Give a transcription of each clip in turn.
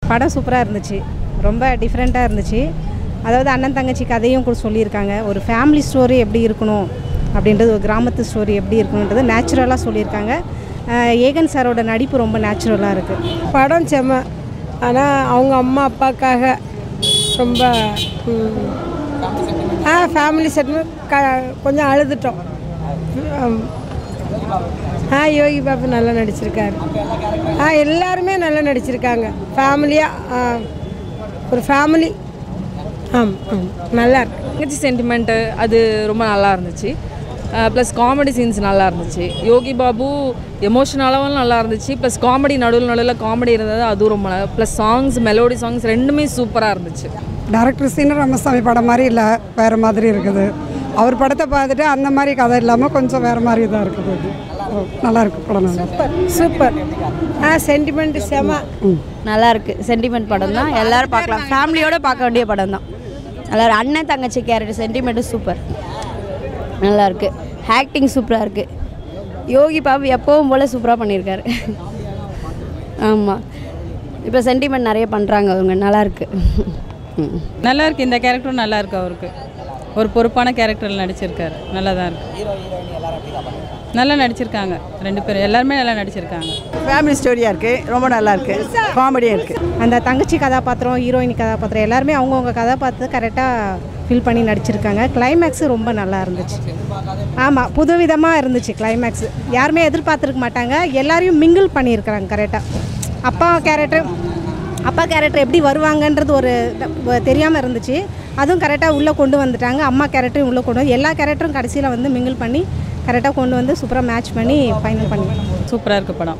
படம் சூப்பராக இருந்துச்சு ரொம்ப டிஃப்ரெண்ட்டாக இருந்துச்சு அதாவது அண்ணன் தங்கச்சி கதையும் கூட சொல்லியிருக்காங்க ஒரு ஃபேமிலி ஸ்டோரி எப்படி இருக்கணும் அப்படின்றது ஒரு கிராமத்து ஸ்டோரி எப்படி இருக்கணுன்றது நேச்சுரலாக சொல்லியிருக்காங்க அஹ் ஏகன் சாரோட நடிப்பு ரொம்ப நேச்சுரலாக இருக்குது படம் செம்ம ஆனால் அவங்க அம்மா அப்பாக்காக ரொம்ப ம், ஆ ஃபேமிலி செட்மெண்ட் க கொஞ்சம் அழுதுட்டோம் ம். ஆ யோகி பாபு நல்லா நடிச்சிருக்காரு ஆ எல்லாருமே நல்லா நடிச்சிருக்காங்க ஃபேமிலியாக ஒரு ஃபேமிலி ஆம் ஆம் நல்லா இருக்கு தங்கச்சி சென்டிமெண்ட்டு அது ரொம்ப நல்லா இருந்துச்சு ப்ளஸ் காமெடி சீன்ஸ் நல்லா இருந்துச்சு யோகி பாபு எமோஷனலாகவும் நல்லா இருந்துச்சு ப்ளஸ் காமெடி நடுவில் நடுவில் காமெடி இருந்தது அதுவும் ரொம்ப நல்லா ப்ளஸ் சாங்ஸ் மெலோடி சாங்ஸ் ரெண்டுமே சூப்பராக இருந்துச்சு டேரக்டர் சீன ராமசாமி படம் மாதிரி இல்லை வேறு மாதிரி இருக்குது அவர் படத்தை பார்த்துட்டு அந்த மாதிரி கதை இல்லாமல் கொஞ்சம் வேறு மாதிரி தான் இருக்குது இது. ஓ, நல்லா இருக்கு படம் நல்லா இருக்கு. சூப்பர் ஆ சென்டிமெண்ட் செம நல்லா இருக்கு சென்டிமெண்ட் படம் தான் எல்லாரும் பார்க்கலாம் ஃபேமிலியோட பார்க்க வேண்டிய படம் தான் நல்லா இருக்கு. அண்ணன் தங்கச்சி கேரக்டர் சென்டிமெண்ட்டும் சூப்பர் நல்லா இருக்கு ஆக்டிங் சூப்பராக இருக்கு யோகி பாபு எப்பவும் போல் சூப்பராக பண்ணியிருக்காரு ஆமாம் இப்போ சென்டிமெண்ட் நிறைய பண்ணுறாங்க அவங்க நல்லா இருக்கு ம். நல்லா இருக்கு இந்த கேரக்டரும் நல்லா இருக்கு அவருக்கு ஒரு பொறுப்பான கேரக்டரில் நடிச்சிருக்காரு நல்லா தான் இருக்கு நல்லா நடிச்சிருக்காங்க ரெண்டு பேரும் எல்லாருமே நல்லா நடிச்சிருக்காங்க ஃபேமிலி ஸ்டோரியாக இருக்குது ரொம்ப நல்லா இருக்குது காமெடியாக இருக்குது அந்த தங்கச்சி கதாபாத்திரம் ஹீரோயின் கதாபாத்திரம் எல்லாருமே அவங்கவுங்க கதாபாத்திரத்தை கரெக்டாக ஃபில் பண்ணி நடிச்சிருக்காங்க கிளைமேக்ஸு ரொம்ப நல்லா இருந்துச்சு ஆமாம் புதுவிதமாக இருந்துச்சு கிளைமேக்ஸ் யாருமே எதிர்பார்த்துருக்க மாட்டாங்க எல்லாரையும் மிங்கிள் பண்ணியிருக்கிறாங்க கரெக்டாக அப்பா கேரக்டர் அப்பா கேரக்டர் எப்படி வருவாங்கன்றது ஒரு தெரியாமல் இருந்துச்சு அதுவும் கரெக்டாக உள்ளே கொண்டு வந்துட்டாங்க அம்மா கேரக்டரும் உள்ளே கொண்டு வந்து எல்லா கேரக்டரும் கடைசியில் வந்து மிங்கிள் பண்ணி கரெக்டாக கொண்டு வந்து சூப்பராக மேட்ச் பண்ணி ஃபைனல் பண்ணி சூப்பராக இருக்கு படம்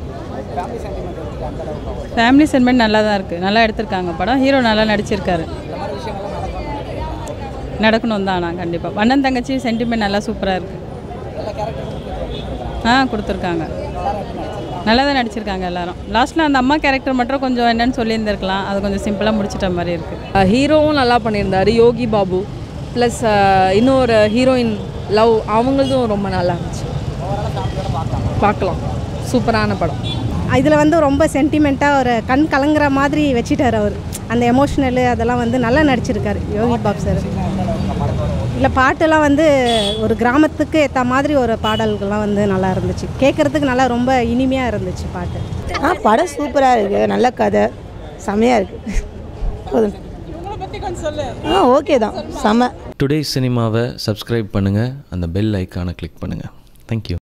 ஃபேமிலி சென்மெண்ட் நல்லா தான் இருக்குது நல்லா எடுத்திருக்காங்க படம் ஹீரோ நல்லா நடிச்சிருக்காரு நடக்கணும் தான் ஆனால் கண்டிப்பாக அண்ணன் தங்கச்சி சென்டிமெண்ட் நல்லா சூப்பராக இருக்குது ஆ கொடுத்துருக்காங்க நல்லா தான் நடிச்சிருக்காங்க எல்லாரும் லாஸ்ட்டில் அந்த அம்மா கேரக்டர் மட்டும் கொஞ்சம் என்னன்னு சொல்லியிருந்திருக்கலாம் அது கொஞ்சம் சிம்பிளாக முடிச்சிட்ட மாதிரி இருக்குது ஹீரோவும் நல்லா பண்ணியிருந்தாரு யோகி பாபு ப்ளஸ் இன்னொரு ஹீரோயின் லவ் அவங்களதும் ரொம்ப நல்லா இருந்துச்சு பார்க்கலாம் சூப்பரான படம் இதில் வந்து ரொம்ப சென்டிமெண்ட்டாக ஒரு கண் கலங்குற மாதிரி வச்சிட்டார் அவர் அந்த எமோஷ்னலு அதெல்லாம் வந்து நல்லா நடிச்சிருக்காரு யோகி பாப் சார் இல்லை பாட்டெல்லாம் வந்து ஒரு கிராமத்துக்கு ஏற்ற மாதிரி ஒரு பாடல்கள்லாம் வந்து நல்லா இருந்துச்சு கேட்குறதுக்கு நல்லா ரொம்ப இனிமையாக இருந்துச்சு பாட்டு ஆ படம் சூப்பராக இருக்குது நல்ல கதை செமையாக இருக்குது போதும் ஆ ஓகே தான் செம டுடே சினிமாவை சப்ஸ்கிரைப் பண்ணுங்கள் அந்த பெல் ஐக்கானை கிளிக் பண்ணுங்கள் தேங்க்யூ